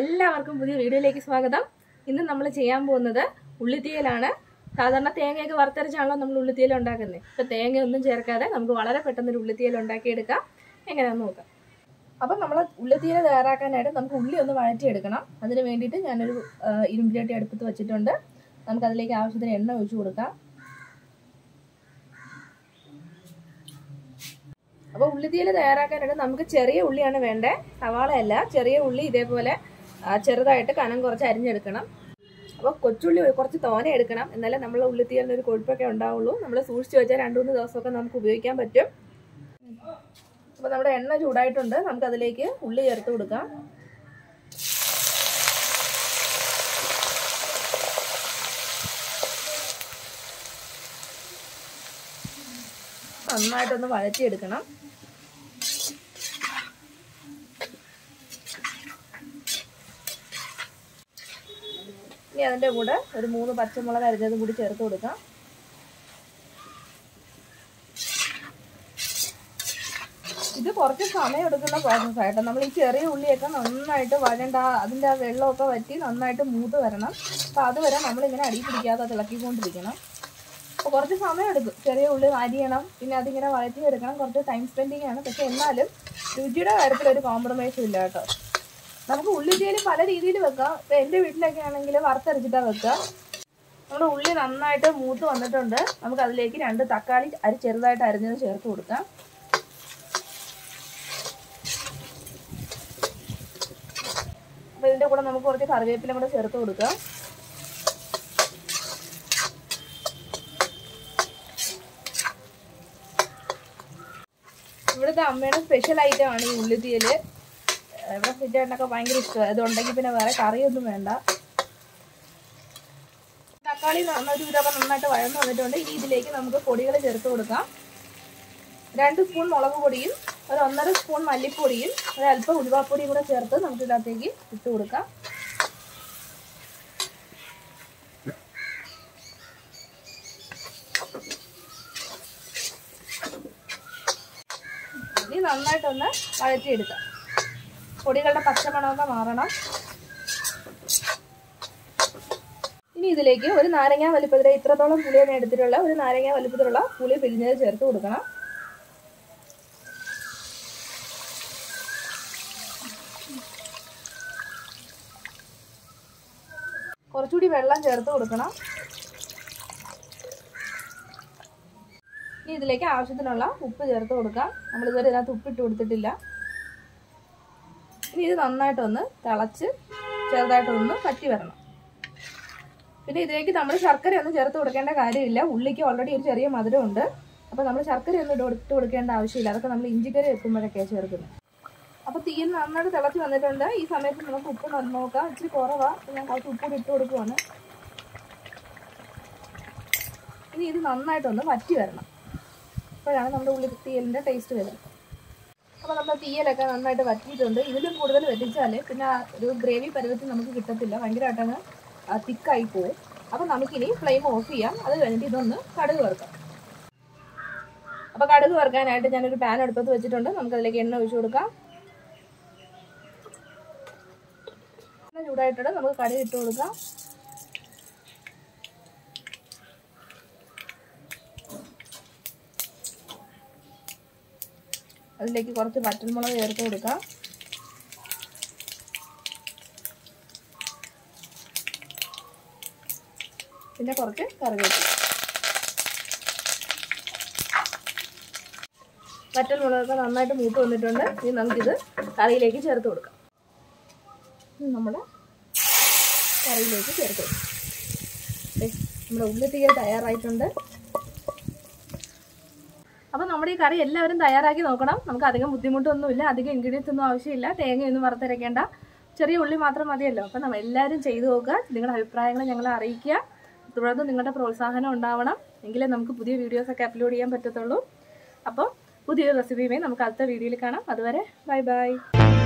എല്ലാവർക്കും പുതിയ വീഡിയോയിലേക്ക് സ്വാഗതം ഇന്ന് നമ്മൾ ചെയ്യാൻ പോകുന്നത് ഉള്ളിത്തീയലാണ് സാധാരണ തേങ്ങയൊക്കെ വറുത്തരച്ചാണല്ലോ നമ്മൾ ഉള്ളിത്തീയൽ ഉണ്ടാക്കുന്നത് ഇപ്പൊ തേങ്ങ ഒന്നും ചേർക്കാതെ നമുക്ക് വളരെ പെട്ടെന്ന് ഒരു ഉള്ളിത്തീയൽ ഉണ്ടാക്കിയെടുക്കാം എങ്ങനെയാണെന്ന് നോക്കാം അപ്പം നമ്മൾ ഉള്ളിത്തീയൽ തയ്യാറാക്കാനായിട്ട് നമുക്ക് ഉള്ളി ഒന്ന് വഴറ്റിയെടുക്കണം അതിന് വേണ്ടിയിട്ട് ഞാനൊരു ആ, ഇരുമ്പ് ചട്ടി അടുപ്പത്ത് വെച്ചിട്ടുണ്ട് നമുക്ക് അതിലേക്ക് ആവശ്യത്തിന് എണ്ണ ഒഴിച്ചു കൊടുക്കാം അപ്പോൾ ഉള്ളിത്തീയൽ തയ്യാറാക്കാനായിട്ട് നമുക്ക് ചെറിയ ഉള്ളിയാണ് വേണ്ടേ സവാളയല്ല ചെറിയ ഉള്ളി ഇതേപോലെ ആ, ചെറുതായിട്ട് കനം കുറച്ച് അരിഞ്ഞെടുക്കണം അപ്പോൾ കൊച്ചുള്ളി ഒരു- കുറച്ച് തോനെ എടുക്കണം എന്നാലേ നമ്മൾ ഉള്ളിത്തീയലിന് ഒരു കൊഴുപ്പൊക്കെ ഉണ്ടാവുള്ളൂ നമ്മൾ സൂക്ഷിച്ച് വെച്ചാൽ രണ്ട് മൂന്ന് ദിവസമൊക്കെ നമുക്ക് ഉപയോഗിക്കാൻ പറ്റും അപ്പോൾ നമ്മുടെ എണ്ണ ചൂടായിട്ടുണ്ട് നമുക്ക് അതിലേക്ക് ഉള്ളി ചേർത്ത് കൊടുക്കാം നന്നായിട്ടൊന്ന് വഴറ്റിയെടുക്കണം ഇനി അതിൻ്റെ കൂടെ ഒരു മൂന്ന് പച്ചമുളക് അരിഞ്ഞതും കൂടി ചേർത്ത് കൊടുക്കാം ഇത് കുറച്ച് സമയം എടുക്കുന്ന പ്രോസസ് ആയിട്ട് നമ്മൾ ഈ ചെറിയ ഉള്ളിയൊക്കെ നന്നായിട്ട് വഴണ്ട അതിൻ്റെ ആ വെള്ളമൊക്കെ വറ്റി നന്നായിട്ട് മൂത്ത് വരണം അപ്പോൾ അതുവരെ നമ്മളിങ്ങനെ അടി പിടിക്കാതെ തിളക്കിക്കൊണ്ടിരിക്കണം അപ്പോൾ കുറച്ച് സമയം എടുക്കും ചെറിയ ഉള്ളി അരിയണം പിന്നെ അതിങ്ങനെ വഴറ്റി എടുക്കണം കുറച്ച് ടൈം സ്പെൻഡിങ് ആണ് പക്ഷെ എന്നാലും രുചിയുടെ കാര്യത്തിൽ ഒരു കോംപ്രമൈസും ഇല്ല കേട്ടോ നമുക്ക് ഉള്ളിത്തേല് പല രീതിയിൽ വെക്കാം ഇപ്പം എൻ്റെ വീട്ടിലൊക്കെ ആണെങ്കിൽ വറുത്തരച്ചിട്ടാണ് വെക്കുക നമ്മുടെ ഉള്ളി നന്നായിട്ട് മൂത്ത് വന്നിട്ടുണ്ട് നമുക്ക് അതിലേക്ക് രണ്ട് തക്കാളി അരി ചെറുതായിട്ട് അരിഞ്ഞത് ചേർത്ത് കൊടുക്കാം അപ്പോൾ ഇതിൻ്റെ കൂടെ നമുക്ക് കുറച്ച് കറിവേപ്പില കൂടെ ചേർത്ത് കൊടുക്കാം ഇവിടുത്തെ അമ്മയുടെ സ്പെഷ്യൽ ഐറ്റം ആണ് ഈ ഉള്ളിത്തീയല് ഇവിടെ ഫിറ്റായിട്ടൊക്കെ ഭയങ്കര ഇഷ്ടമാണ് അതുണ്ടെങ്കിൽ പിന്നെ വേറെ കറിയൊന്നും വേണ്ട തക്കാളി നന്നായിട്ട് ഇതൊക്കെ നന്നായിട്ട് വഴന്ന് വന്നിട്ടുണ്ട് ഇനി ഇതിലേക്ക് നമുക്ക് പൊടികൾ ചേർത്ത് കൊടുക്കാം രണ്ട് സ്പൂൺ മുളക് പൊടിയും ഒരു ഒന്നര സ്പൂൺ മല്ലിപ്പൊടിയും ഒരു അല്പം ഉലുവാപ്പൊടിയും കൂടെ ചേർത്ത് നമുക്ക് ഇതിനകത്തേക്ക് ഇട്ട് കൊടുക്കാം ഇനി നന്നായിട്ടൊന്ന് വഴറ്റിയെടുക്കാം പൊടികളുടെ പച്ചമണമൊക്കെ മാറണം ഇനി ഇതിലേക്ക് ഒരു നാരങ്ങ വലിപ്പത്തിൽ ഇത്രത്തോളം പുളിയാണ് എടുത്തിട്ടുള്ള ഒരു നാരങ്ങ വലിപ്പത്തിലുള്ള പുളി പിരിഞ്ഞത് ചേർത്ത് കൊടുക്കണം കുറച്ചുകൂടി വെള്ളം ചേർത്ത് കൊടുക്കണം ഇനി ഇതിലേക്ക് ആവശ്യത്തിനുള്ള ഉപ്പ് ചേർത്ത് കൊടുക്കാം നമ്മളിതുവരെ ഇതിനകത്ത് ഉപ്പിട്ട് കൊടുത്തിട്ടില്ല ഇനി ഇത് നന്നായിട്ടൊന്ന് തിളച്ച് ചെറുതായിട്ടൊന്ന് പറ്റി വരണം പിന്നെ ഇതിലേക്ക് നമ്മൾ ശർക്കര ഒന്നും ചേർത്ത് കൊടുക്കേണ്ട കാര്യമില്ല ഉള്ളിക്ക് ഓൾറെഡി ഒരു ചെറിയ മധുരമുണ്ട് അപ്പോൾ നമ്മൾ ശർക്കര ഒന്നും ഇട്ട് ഇട്ട് കൊടുക്കേണ്ട ആവശ്യമില്ല അതൊക്കെ നമ്മൾ ഇഞ്ചിക്കറി വെക്കുമ്പോഴൊക്കെയാണ് ചേർക്കുന്നത് അപ്പോൾ തീയിൽ നന്നായിട്ട് തിളച്ച് വന്നിട്ടുണ്ട് ഈ സമയത്ത് നമുക്ക് ഉപ്പ് നന്ന് നോക്കാം ഇച്ചിരി കുറവാണ് അപ്പോൾ ഞാൻ കുറച്ച് ഉപ്പ് കൂടി ഇട്ട് കൊടുക്കുവാണ് ഇനി ഇത് നന്നായിട്ടൊന്ന് വറ്റി വരണം അപ്പോഴാണ് നമ്മുടെ ഉള്ളി തീയലിൻ്റെ ടേസ്റ്റ് വരുന്നത് അപ്പോൾ നമ്മുടെ തീയലൊക്കെ നന്നായിട്ട് വറ്റിയിട്ടുണ്ട് ഇതിലും കൂടുതൽ വറ്റിച്ചാൽ പിന്നെ ആ ഒരു ഗ്രേവി പരുവത്തിൽ നമുക്ക് കിട്ടത്തില്ല ഭയങ്കരമായിട്ടങ്ങ് തിക്കായി പോകും അപ്പോൾ നമുക്കിനി ഫ്ലെയിം ഓഫ് ചെയ്യാം അത് കഴിഞ്ഞിട്ട് ഇതൊന്ന് കടുക് വറുക്കാം അപ്പോൾ കടുക് വറുക്കാനായിട്ട് ഞാനൊരു പാൻ അടുപ്പത്ത് വെച്ചിട്ടുണ്ട് നമുക്കതിലേക്ക് എണ്ണ ഒഴിച്ചു കൊടുക്കാം എണ്ണ ചൂടായിട്ടുണ്ട് നമുക്ക് കടുക് ഇട്ട് കൊടുക്കാം അതിലേക്ക് കുറച്ച് വറ്റൽമുളക് ചേർത്ത് കൊടുക്കാം പിന്നെ കുറച്ച് കറിവേപ്പില വറ്റൽമുളകൊക്കെ നന്നായിട്ട് മൂത്ത് വന്നിട്ടുണ്ട് ഇനി നമുക്കിത് കറിയിലേക്ക് ചേർത്ത് കൊടുക്കാം ഇനി നമ്മുടെ കറിയിലേക്ക് ചേർത്ത് കൊടുക്കാം ദേ, നമ്മുടെ ഉള്ളിത്തീയൽ തയ്യാറായിട്ടുണ്ട് അപ്പോൾ നമ്മുടെ ഈ കറി എല്ലാവരും തയ്യാറാക്കി നോക്കണം നമുക്ക് അധികം ബുദ്ധിമുട്ടൊന്നുമില്ല അധികം ഇൻഗ്രീഡിയൻസ് ഒന്നും ആവശ്യമില്ല തേങ്ങയൊന്നും വറുത്തരയ്ക്കേണ്ട ചെറിയ ഉള്ളി മാത്രം മതിയല്ലോ അപ്പോൾ നമ്മൾ എല്ലാവരും ചെയ്തു നോക്കുക നിങ്ങളുടെ അഭിപ്രായങ്ങൾ ഞങ്ങളെ അറിയിക്കുക തുടർന്ന് നിങ്ങളുടെ പ്രോത്സാഹനം ഉണ്ടാവണം എങ്കിലേ നമുക്ക് പുതിയ വീഡിയോസൊക്കെ അപ്ലോഡ് ചെയ്യാൻ പറ്റത്തുള്ളൂ അപ്പോൾ പുതിയൊരു റെസിപ്പിയുമായി നമുക്ക് അടുത്ത വീഡിയോയിൽ കാണാം അതുവരെ ബൈ ബൈ